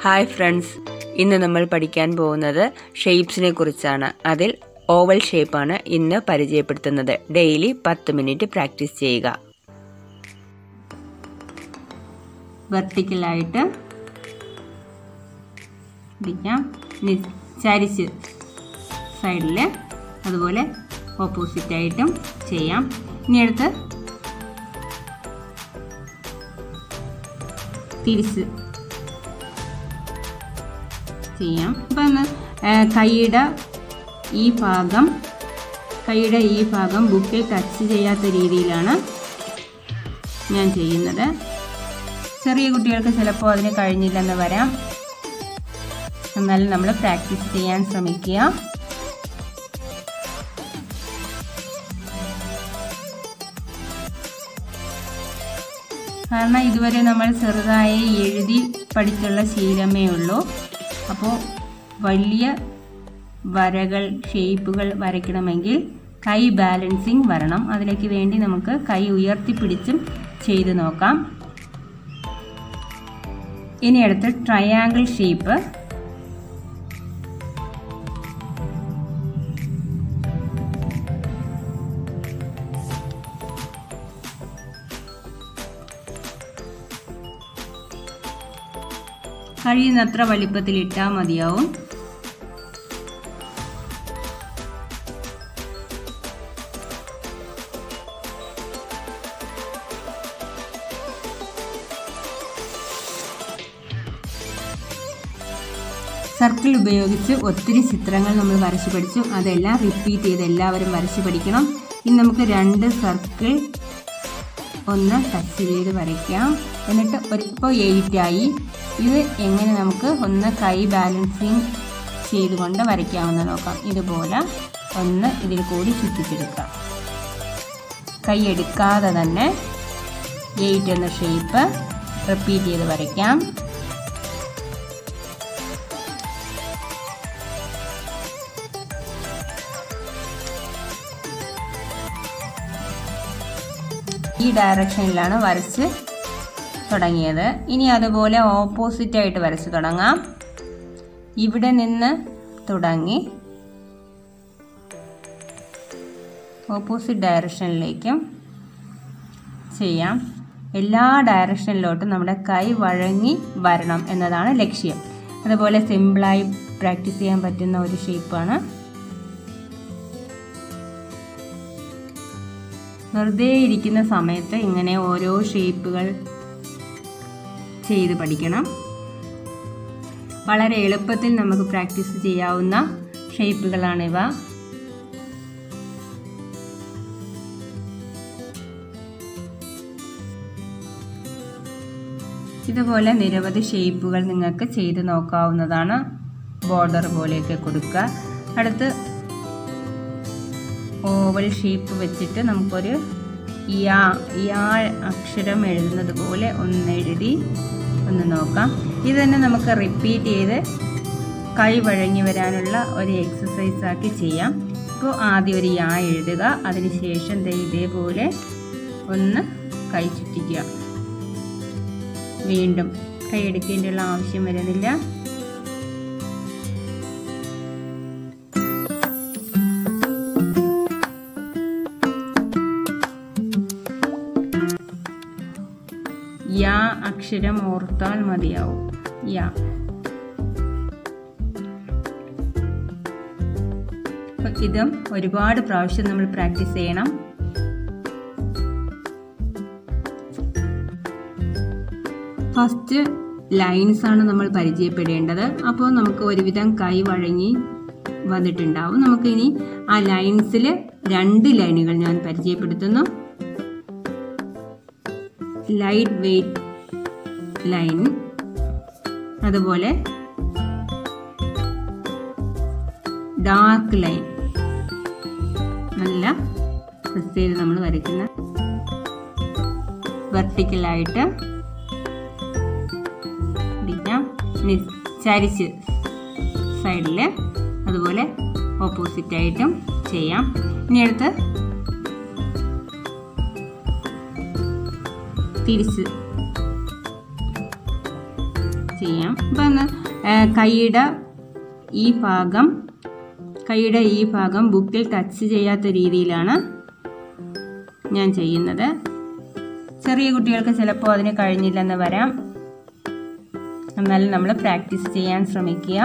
hi friends ഇന്ന് നമ്മൾ പഠിക്കാൻ പോകുന്നത് ഷേപ്സിനെ കുറിച്ചാണ് അതിൽ ഓവൽ ഷേപ്പാണ് ഇന്ന് പരിചയപ്പെടുത്തുന്നത് ഡെയിലി പത്ത് മിനിറ്റ് പ്രാക്ടീസ് ചെയ്യുക വെർട്ടിക്കലായിട്ട് പിടിക്കാം ഇനി ചരിച്ച് സൈഡിൽ അതുപോലെ ഓപ്പോസിറ്റായിട്ടും ചെയ്യാം ഇനി അടുത്ത് തിരിച്ച് ചെയ്യാം അപ്പം ഒന്ന് കൈയുടെ ഈ ഭാഗം കൈയുടെ ഈ ഭാഗം ബുക്കിൽ ടച്ച് ചെയ്യാത്ത രീതിയിലാണ് ഞാൻ ചെയ്യുന്നത് ചെറിയ കുട്ടികൾക്ക് ചിലപ്പോൾ അതിന് കഴിഞ്ഞില്ലെന്ന് വരാം എന്നാലും നമ്മൾ പ്രാക്ടീസ് ചെയ്യാൻ ശ്രമിക്കുക കാരണം ഇതുവരെ നമ്മൾ ചെറുതായി എഴുതി പഠിച്ചുള്ള ശീലമേ ഉള്ളൂ അപ്പോൾ വലിയ വരകൾ ഷേപ്പുകൾ വരയ്ക്കണമെങ്കിൽ കൈ ബാലൻസിങ് വരണം അതിലേക്ക് വേണ്ടി നമുക്ക് കൈ ഉയർത്തിപ്പിടിച്ചും ചെയ്ത് നോക്കാം ഇനി അടുത്ത് ട്രയാങ്കിൾ ഷേപ്പ് കഴിയുന്നത്ര വലിപ്പത്തിൽ ഇട്ടാൽ മതിയാവും സർക്കിൾ ഉപയോഗിച്ച് ഒത്തിരി ചിത്രങ്ങൾ നമ്മൾ വരച്ചു പഠിച്ചു അതെല്ലാം റിപ്പീറ്റ് ചെയ്ത് എല്ലാവരും വരച്ചു പഠിക്കണം ഇനി നമുക്ക് രണ്ട് സർക്കിൾ ഒന്ന് ടച്ച് ചെയ്ത് വരയ്ക്കാം എന്നിട്ട് ഒരു ഇപ്പോൾ എയ്റ്റായി ഇത് എങ്ങനെ നമുക്ക് ഒന്ന് കൈ ബാലൻസിങ് ചെയ്തുകൊണ്ട് വരയ്ക്കാമെന്ന് നോക്കാം ഇതുപോലെ ഒന്ന് ഇതിൽ കൂടി ചുറ്റിച്ചെടുക്കാം കൈ എടുക്കാതെ തന്നെ എയ്റ്റ് എന്ന ഷേപ്പ് റിപ്പീറ്റ് ചെയ്ത് വരയ്ക്കാം ഈ ഡയറക്ഷനിലാണ് വരച്ച് തുടങ്ങിയത് ഇനി അതുപോലെ ഓപ്പോസിറ്റ് ആയിട്ട് വരച്ച് തുടങ്ങാം ഇവിടെ നിന്ന് തുടങ്ങി ഓപ്പോസിറ്റ് ഡയറക്ഷനിലേക്കും ചെയ്യാം എല്ലാ ഡയറക്ഷനിലോട്ടും നമ്മുടെ കൈ വഴങ്ങി വരണം എന്നതാണ് ലക്ഷ്യം അതുപോലെ സിമ്പിളായി പ്രാക്ടീസ് ചെയ്യാൻ പറ്റുന്ന ഒരു ഷേപ്പാണ് വെറുതെ ഇരിക്കുന്ന സമയത്ത് ഇങ്ങനെ ഓരോ ഷേപ്പുകൾ ചെയ്ത് പഠിക്കണം വളരെ എളുപ്പത്തിൽ നമുക്ക് പ്രാക്ടീസ് ചെയ്യാവുന്ന ഷേപ്പുകളാണിവ ഇതുപോലെ നിരവധി ഷേപ്പുകൾ നിങ്ങൾക്ക് ചെയ്ത് നോക്കാവുന്നതാണ് ബോർഡർ പോലെയൊക്കെ കൊടുക്കുക അടുത്ത് ഓവൽ ഷേപ്പ് വെച്ചിട്ട് നമുക്കൊരു യാ യാ അക്ഷരം എഴുതുന്നത് പോലെ ഒന്ന് എഴുതി ഒന്ന് നോക്കാം ഇത് തന്നെ നമുക്ക് റിപ്പീറ്റ് ചെയ്ത് കൈ വഴങ്ങി വരാനുള്ള ഒരു എക്സസൈസ് ആക്കി ചെയ്യാം ഇപ്പോൾ ആദ്യം ഒരു യാ എഴുതുക അതിനുശേഷം ദേ ഇതേപോലെ ഒന്ന് കൈ ചുറ്റിക്കുക വീണ്ടും കൈ എടുക്കേണ്ടുള്ള ആവശ്യം വരുന്നില്ല യാ അക്ഷരം ഓർത്താൽ മതിയാവും യാ ഇതും ഒരുപാട് പ്രാവശ്യം നമ്മൾ പ്രാക്ടീസ് ചെയ്യണം ഫസ്റ്റ് ലൈൻസ് ആണ് നമ്മൾ പരിചയപ്പെടേണ്ടത് അപ്പോൾ നമുക്ക് ഒരുവിധം കൈ വഴങ്ങി വന്നിട്ടുണ്ടാവും നമുക്ക് ഇനി ആ ലൈൻസിൽ രണ്ട് ലൈനുകൾ ഞാൻ പരിചയപ്പെടുത്തുന്നു ലൈറ്റ് വെയ്റ്റ് ലൈൻ അതുപോലെ ഡാർക്ക് ലൈൻ നല്ല പ്രസ് ചെയ്ത് നമ്മൾ വരയ്ക്കുന്ന വെർട്ടിക്കലായിട്ട് പിടിക്കാം ഇനി ചരിച്ച് സൈഡിൽ അതുപോലെ ഓപ്പോസിറ്റായിട്ടും ചെയ്യാം ഇനി അടുത്ത് തിരിച്ച് ചെയ്യാം ഇപ്പം ഒന്ന് ആ, കൈയുടെ ഈ ഭാഗം കൈയുടെ ഈ ഭാഗം ബുക്കിൽ ടച്ച് ചെയ്യാത്ത രീതിയിലാണ് ഞാൻ ചെയ്യുന്നത് ചെറിയ കുട്ടികൾക്ക് ചിലപ്പോൾ അതിന് കഴിഞ്ഞില്ലെന്ന് വരാം എന്നാലും നമ്മൾ പ്രാക്ടീസ് ചെയ്യാൻ ശ്രമിക്കുക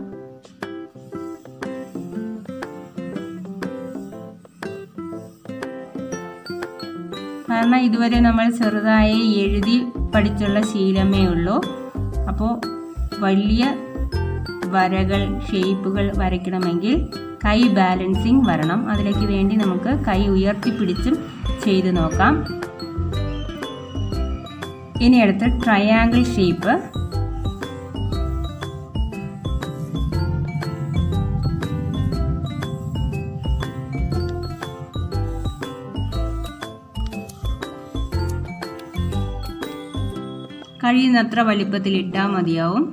കാരണം ഇതുവരെ നമ്മൾ ചെറുതായി എഴുതി പഠിച്ചുള്ള ശീലമേ ഉള്ളൂ അപ്പോൾ വലിയ വരകൾ ഷേപ്പുകൾ വരയ്ക്കണമെങ്കിൽ കൈ ബാലൻസിങ് വരണം അതിലേക്ക് വേണ്ടി നമുക്ക് കൈ ഉയർത്തിപ്പിടിച്ചും ചെയ്തു നോക്കാം ഇനി അടുത്ത് ട്രയാങ്കിൾ ഷേപ്പ് കഴിയുന്നത്ര വലിപ്പത്തിൽ ഇട്ടാൽ മതിയാവും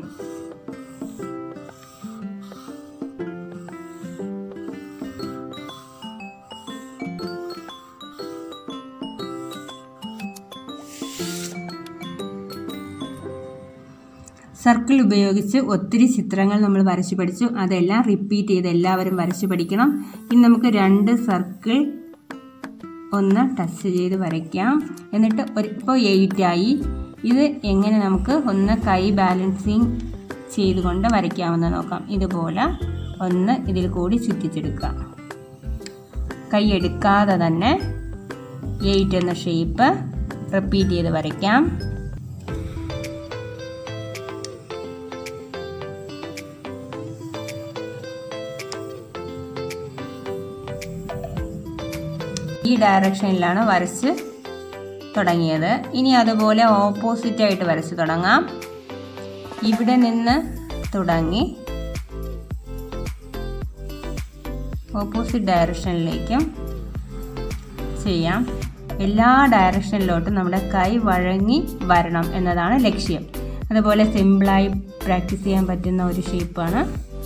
സർക്കിൾ ഉപയോഗിച്ച് ഒത്തിരി ചിത്രങ്ങൾ നമ്മൾ വരച്ചു പഠിച്ചു അതെല്ലാം റിപ്പീറ്റ് ചെയ്ത് എല്ലാവരും വരച്ചു പഠിക്കണം ഇനി നമുക്ക് രണ്ട് സർക്കിൾ ഒന്ന് ടച്ച് ചെയ്ത് വരയ്ക്കാം എന്നിട്ട് ഒരു ഇപ്പോൾ എയ്റ്റ് ആയി ഇത് എങ്ങനെ നമുക്ക് ഒന്ന് കൈ ബാലൻസിങ് ചെയ്തുകൊണ്ട് വരയ്ക്കാമെന്ന് നോക്കാം ഇതുപോലെ ഒന്ന് ഇതിൽ കൂടി ചുറ്റിച്ചെടുക്കുക കൈ എടുക്കാതെ തന്നെ എയ്റ്റ് എന്ന ഷേപ്പ് റിപ്പീറ്റ് ചെയ്ത് വരയ്ക്കാം ഈ ഡയറക്ഷനിലാണ് വരച്ച് തുടങ്ങിയത് ഇനി അതുപോലെ ഓപ്പോസിറ്റ് ആയിട്ട് വരച്ച് തുടങ്ങാം ഇവിടെ നിന്ന് തുടങ്ങി ഓപ്പോസിറ്റ് ഡയറക്ഷനിലേക്കും ചെയ്യാം എല്ലാ ഡയറക്ഷനിലോട്ടും നമ്മുടെ കൈ വഴങ്ങി വരണം എന്നതാണ് ലക്ഷ്യം അതുപോലെ സിമ്പിളായി പ്രാക്ടീസ് ചെയ്യാൻ പറ്റുന്ന ഒരു ഷേപ്പാണ്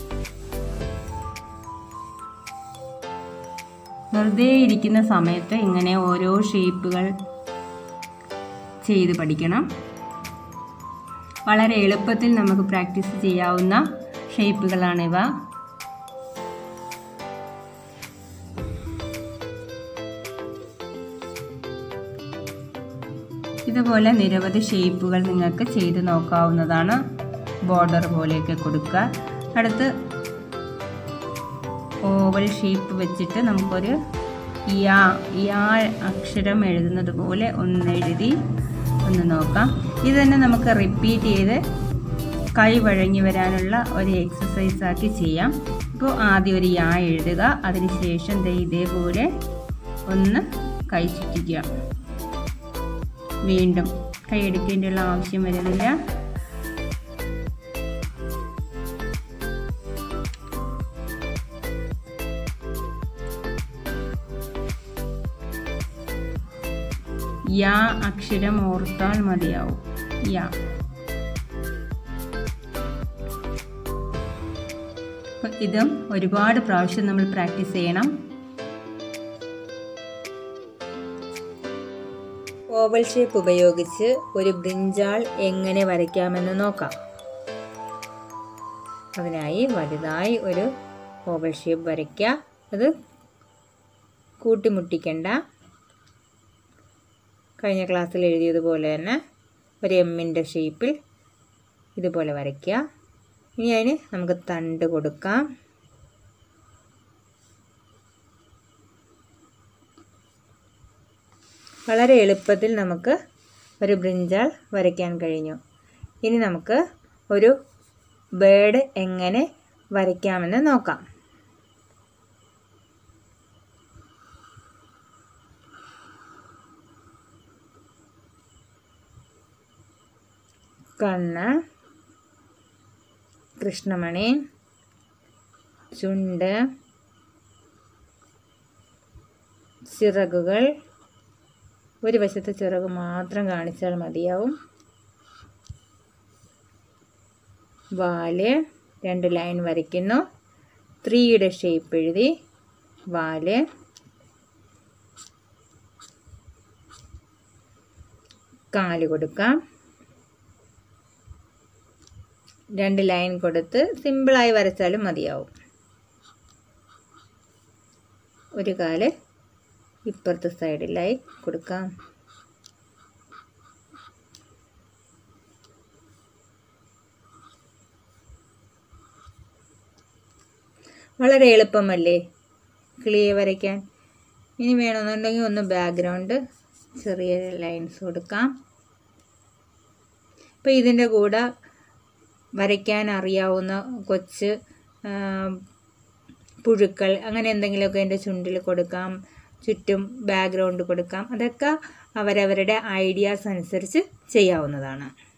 വെറുതെ ഇരിക്കുന്ന സമയത്ത് ഇങ്ങനെ ഓരോ ഷേപ്പുകൾ ചെയ്ത് പഠിക്കണം വളരെ എളുപ്പത്തിൽ നമുക്ക് പ്രാക്ടീസ് ചെയ്യാവുന്ന ഷേപ്പുകളാണിവ ഇതുപോലെ നിരവധി ഷേപ്പുകൾ നിങ്ങൾക്ക് ചെയ്ത് നോക്കാവുന്നതാണ് ബോർഡർ പോലെയൊക്കെ കൊടുക്കുക അടുത്ത് ഓവൽ ഷേപ്പ് വെച്ചിട്ട് നമുക്കൊരു യാ യാ അക്ഷരം എഴുതുന്നത് പോലെ ഒന്ന് എഴുതി ഒന്ന് നോക്കാം ഇത് തന്നെ നമുക്ക് റിപ്പീറ്റ് ചെയ്ത് കൈ വഴങ്ങി വരാനുള്ള ഒരു എക്സസൈസ് ആക്കി ചെയ്യാം ഇപ്പോൾ ആദ്യം ഒരു യാ എഴുതുക അതിനുശേഷം ദേ ഇതേപോലെ ഒന്ന് കൈ ചുറ്റിക്കുക വീണ്ടും കൈ എടുക്കേണ്ടുള്ള ആവശ്യം വരുന്നില്ല യാ അക്ഷരം ഓർത്താൽ മതിയാവും യാ അപ്പൊ ഇതും ഒരുപാട് പ്രാവശ്യം നമ്മൾ പ്രാക്ടീസ് ചെയ്യണം ഓവൽ ഷേപ്പ് ഉപയോഗിച്ച് ഒരു ബ്രിഞ്ചാൾ എങ്ങനെ വരയ്ക്കാമെന്ന് നോക്കാം അതിനായി വലുതായി ഒരു ഓവൽ ഷേപ്പ് വരയ്ക്കുക അത് കൂട്ടിമുട്ടിക്കണ്ട കഴിഞ്ഞ ക്ലാസ്സിൽ എഴുതിയതുപോലെ തന്നെ ഒരു എമ്മിൻ്റെ ഷേപ്പിൽ ഇതുപോലെ വരയ്ക്കുക ഇനി അതിന് നമുക്ക് തണ്ട് കൊടുക്കാം വളരെ എളുപ്പത്തിൽ നമുക്ക് ഒരു ബ്രിഞ്ചാൾ വരയ്ക്കാൻ കഴിഞ്ഞു ഇനി നമുക്ക് ഒരു ബേഡ് എങ്ങനെ വരയ്ക്കാമെന്ന് നോക്കാം കണ്ണ് കൃഷ്ണമണി ചുണ്ട് ചിറകുകൾ ഒരു വശത്തെ ചിറക് മാത്രം കാണിച്ചാൽ മതിയാവും വാല് രണ്ട് ലൈൻ വരയ്ക്കുന്നു ത്രീയുടെ ഷേപ്പ് എഴുതി വാല് കാല് കൊടുക്കാം രണ്ട് ലൈൻ കൊടുത്ത് സിമ്പിളായി വരച്ചാലും മതിയാവും ഒരു കാല് ഇപ്പുറത്തെ സൈഡിലായി കൊടുക്കാം വളരെ എളുപ്പമല്ലേ ക്ലിയർ വരയ്ക്കാൻ ഇനി വേണമെന്നുണ്ടെങ്കിൽ ഒന്ന് ബാക്ക്ഗ്രൗണ്ട് ചെറിയ ലൈൻസ് കൊടുക്കാം അപ്പോൾ ഇതിൻ്റെ കൂടെ വരയ്ക്കാൻ അറിയാവുന്ന കൊച്ച് ആ, പുഴുക്കൾ അങ്ങനെ എന്തെങ്കിലുമൊക്കെ എൻ്റെ ചുണ്ടിൽ കൊടുക്കാം ചുറ്റും ബാക്ക്ഗ്രൗണ്ട് കൊടുക്കാം അതൊക്കെ അവരവരുടെ ഐഡിയാസ് അനുസരിച്ച് ചെയ്യാവുന്നതാണ്